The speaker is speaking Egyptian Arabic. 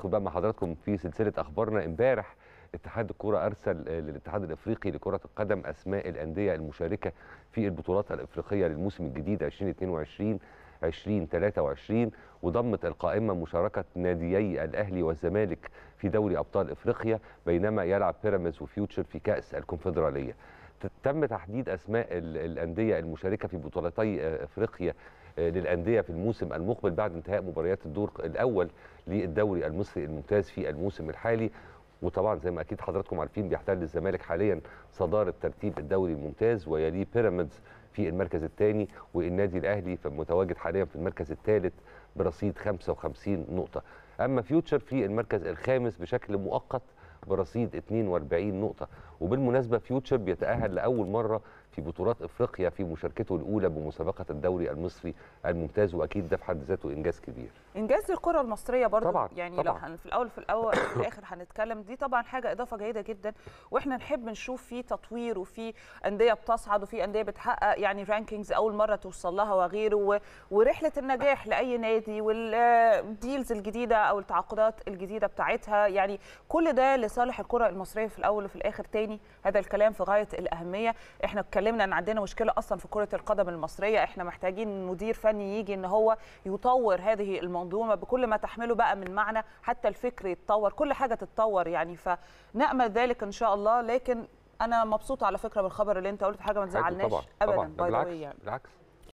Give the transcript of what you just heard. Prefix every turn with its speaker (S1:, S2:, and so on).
S1: ندخل بقى مع حضراتكم في سلسله اخبارنا امبارح اتحاد الكره ارسل آه، للاتحاد الافريقي لكره القدم اسماء الانديه المشاركه في البطولات الافريقيه للموسم الجديد 2022 2023 وضمت القائمه مشاركه ناديي الاهلي والزمالك في دوري ابطال افريقيا بينما يلعب بيراميدز وفيوتشر في كاس الكونفدراليه ت- تم تحديد اسماء ال- الانديه المشاركه في بطولتي آه، افريقيا آه، للانديه في الموسم المقبل بعد انتهاء مباريات الدور الاول للدوري المصري الممتاز في الموسم الحالي وطبعا زي ما اكيد حضراتكم عارفين بيحتل الزمالك حاليا صداره ترتيب الدوري الممتاز ويليه بيراميدز في المركز الثاني والنادي الاهلي متواجد حاليا في المركز الثالث برصيد 55 نقطه اما فيوتشر في المركز الخامس بشكل مؤقت برصيد 42 نقطه وبالمناسبه فيوتشر بيتاهل لاول مره في بطولات افريقيا في مشاركته الاولى بمسابقه الدوري المصري الممتاز واكيد ده في حد ذاته انجاز كبير
S2: انجاز الكره المصريه برضو
S1: طبعاً،
S2: يعني
S1: طبعاً.
S2: لو هن في الاول في الاول في الاخر هنتكلم دي طبعا حاجه اضافه جيده جدا واحنا نحب نشوف في تطوير وفي انديه بتصعد وفي انديه بتحقق يعني رانكينجز اول مره توصل لها وغيره و... ورحله النجاح لاي نادي والديلز الجديده او التعاقدات الجديده بتاعتها يعني كل ده لصالح الكره المصريه في الاول وفي الاخر تاني هذا الكلام في غايه الاهميه احنا اتكلمنا ان عندنا مشكله اصلا في كره القدم المصريه احنا محتاجين مدير فني يجي ان هو يطور هذه المنظومه بكل ما تحمله بقى من معنى حتى الفكر يتطور كل حاجه تتطور يعني فنامل ذلك ان شاء الله لكن انا مبسوطه على فكره بالخبر اللي انت قلت حاجه ما
S1: حلو
S2: تزعلناش
S1: طبعا
S2: ابدا
S1: طبعا
S2: باي ذا
S1: بالعكس
S2: واي يعني
S1: بالعكس